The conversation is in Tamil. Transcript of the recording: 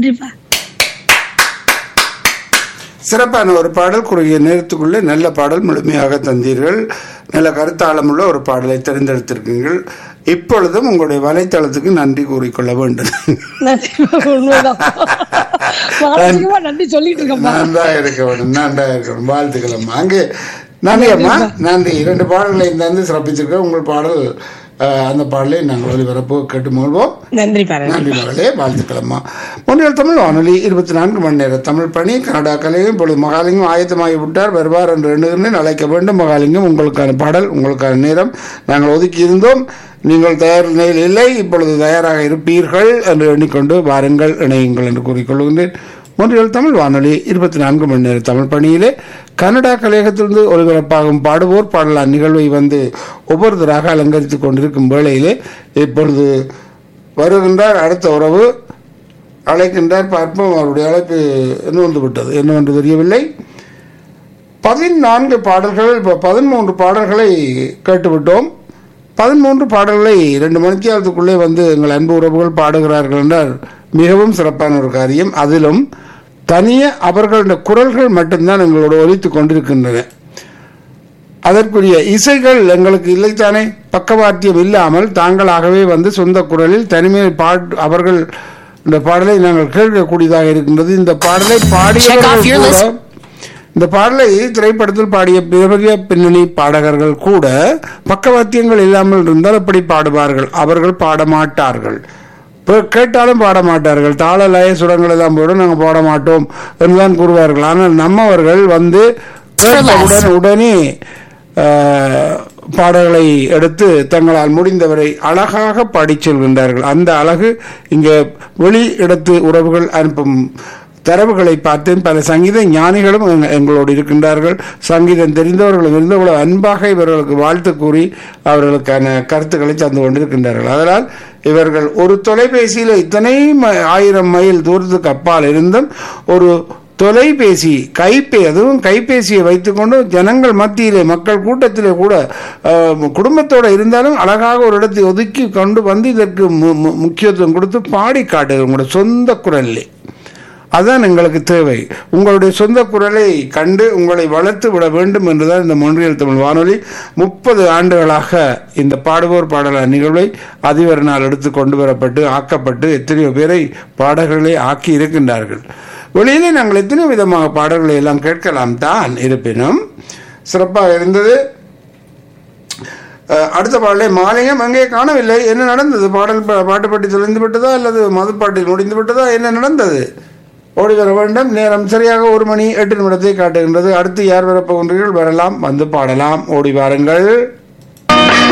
நன்றிப்பா சிறப்பான ஒரு பாடல் குறுகிய நேரத்துக்குள்ளே நல்ல பாடல் முழுமையாக தந்தீர்கள் நல்ல கருத்தாளமுள்ள ஒரு பாடலை தேர்ந்தெடுத்திருக்கீர்கள் இப்பொழுதும் உங்களுடைய வலைத்தளத்துக்கு நன்றி கூறிக்கொள்ள வேண்டும் நன்றிப்பா உண்மைதான் மானசீகமா நன்றி சொல்லிட்டு இருக்கேன்ப்பா நன்றாக இருக்க வேண்டும் நன்றாக இருக்க வேண்டும் வாழ்த்துக்கள் அம்மா அங்கே நன்றி அம்மா நன்றி இரண்டு பாடல்களை தந்து சிறப்பிச்சிருக்க உங்கள் பாடல் அஹ், அந்த பாடலை நாங்கள் ஒளிபரப்பு கேட்டு மகிழ்வோம் நன்றி பாருங்க நன்றி மகளே வாழ்த்துக்களம்மா முன்னில் தமிழ் வானொலி இருபத்தி நான்கு மணி நேர தமிழ் பணி கனடா கலையும் இப்பொழுது மகாலிங்கம் ஆயத்தமாகி விட்டார் வருவார் என்று எண்ணுகிறேன் அழைக்க வேண்டும் மகாலிங்கம் உங்களுக்கான பாடல் உங்களுக்கான நேரம் நாங்கள் ஒதுக்கி இருந்தோம் நீங்கள் தயார் நிலையில் இல்லை இப்பொழுது தயாராக இருப்பீர்கள் என்று எண்ணிக்கொண்டு வாருங்கள் இணையுங்கள் என்று கூறிக்கொள்கின்றேன் முன்னில் தமிழ் வானொலி இருபத்தி நான்கு மணி நேர தமிழ் பணியிலே கனடா கலையகத்திலிருந்து ஒளிபரப்பாகும் பாடுவோர் பாடலான் நிகழ்வை வந்து ஒவ்வொருத்தராக அலங்கரித்துக் கொண்டிருக்கும் வேளையிலே இப்பொழுது வருகின்றார் அடுத்த உறவு அழைக்கின்றார் பார்ப்போம் அவருடைய அழைப்பு என்ன வந்து விட்டது என்னவென்று தெரியவில்லை பதினான்கு பாடல்கள் இப்போ பதிமூன்று பாடல்களை கேட்டுவிட்டோம் பதிமூன்று பாடல்களை ரெண்டு மணித்தியாலத்துக்குள்ளே வந்து எங்கள் அன்பு உறவுகள் பாடுகிறார்கள் என்றால் மிகவும் சிறப்பான ஒரு காரியம் அதிலும் தனியே அவர்களுடைய குரல்கள் மட்டும்தான் எங்களோடு ஒலித்துக் கொண்டிருக்கின்றன அதற்குரிய இசைகள் எங்களுக்கு இல்லைத்தானே பக்கவாத்தியம் இல்லாமல் தாங்களாகவே வந்து சொந்த குரலில் தனிமையில் பாட் அவர்கள் இந்த பாடலை நாங்கள் கேட்கக்கூடியதாக இருக்கின்றது இந்த பாடலை பாடியவர்கள் கூட இந்த பாடலை திரைப்படத்தில் பாடிய பெரிய பின்னணி பாடகர்கள் கூட பக்கவாத்தியங்கள் இல்லாமல் இருந்தால் எப்படி பாடுவார்கள் அவர்கள் பாட மாட்டார்கள் இப்போ கேட்டாலும் பாட மாட்டார்கள் தாள லய சுரங்கள் எல்லாம் போட நாங்கள் பாட மாட்டோம் என்றுதான் கூறுவார்கள் ஆனால் நம்மவர்கள் வந்து கேட்டவுடன் உடனே ஆஹ், பாடல்களை எடுத்து தங்களால் முடிந்தவரை அழகாக பாடிச் செல்கின்றார்கள் அந்த அழகு இங்கே வெளி இடத்து உறவுகள் அனுப்பும் தரவுகளை பார்த்தேன் பல சங்கீத ஞானிகளும் எங்க- எங்களோடு இருக்கின்றார்கள் சங்கீதம் தெரிந்தவர்களும் இருந்தவர்களும் அன்பாக இவர்களுக்கு வாழ்த்து கூறி அவர்களுக்கான கருத்துக்களை தந்து கொண்டிருக்கின்றார்கள் அதனால் இவர்கள் ஒரு தொலைபேசியில் இத்தனை ம- ஆயிரம் மைல் தூரத்துக்கு அப்பால் இருந்தும் ஒரு தொலைபேசி கைப்பே அதுவும் கைபேசியை வைத்துக்கொண்டு ஜனங்கள் மத்தியிலே மக்கள் கூட்டத்திலே கூட அஹ், குடும்பத்தோட இருந்தாலும் அழகாக ஒரு இடத்தை ஒதுக்கி கொண்டு வந்து இதற்கு மு- மு- முக்கியத்துவம் கொடுத்து பாடி காட்டுது உங்களோட சொந்த குரல்லே அதுதான் எங்களுக்கு தேவை உங்களுடைய சொந்த குரலை கண்டு உங்களை வளர்த்து விட வேண்டும் என்றுதான் இந்த மொன்றியல் தமிழ் வானொலி முப்பது ஆண்டுகளாக இந்த பாடுவோர் பாடலார் நிகழ்வை அதிபர் நாள் எடுத்து கொண்டு வரப்பட்டு ஆக்கப்பட்டு எத்தனையோ பேரை பாடல்களை ஆக்கி இருக்கின்றார்கள் வெளியிலே நாங்கள் எத்தனையோ விதமாக பாடல்களை எல்லாம் கேட்கலாம் தான் இருப்பினும் சிறப்பாக இருந்தது அஹ், அடுத்த பாடலை மாலையம் அங்கே காணவில்லை என்ன நடந்தது பாடல் ப- பாட்டு பாட்டி தொலைந்து விட்டதா அல்லது மதுப்பாட்டில் முடிந்து விட்டதா என்ன நடந்தது ஓடி வர வேண்டும் நேரம் சரியாக ஒரு மணி எட்டு நிமிடத்தை காட்டுகின்றது அடுத்து யார் வரப்போகின்றீர்கள் வரலாம் வந்து பாடலாம் ஓடி வாருங்கள்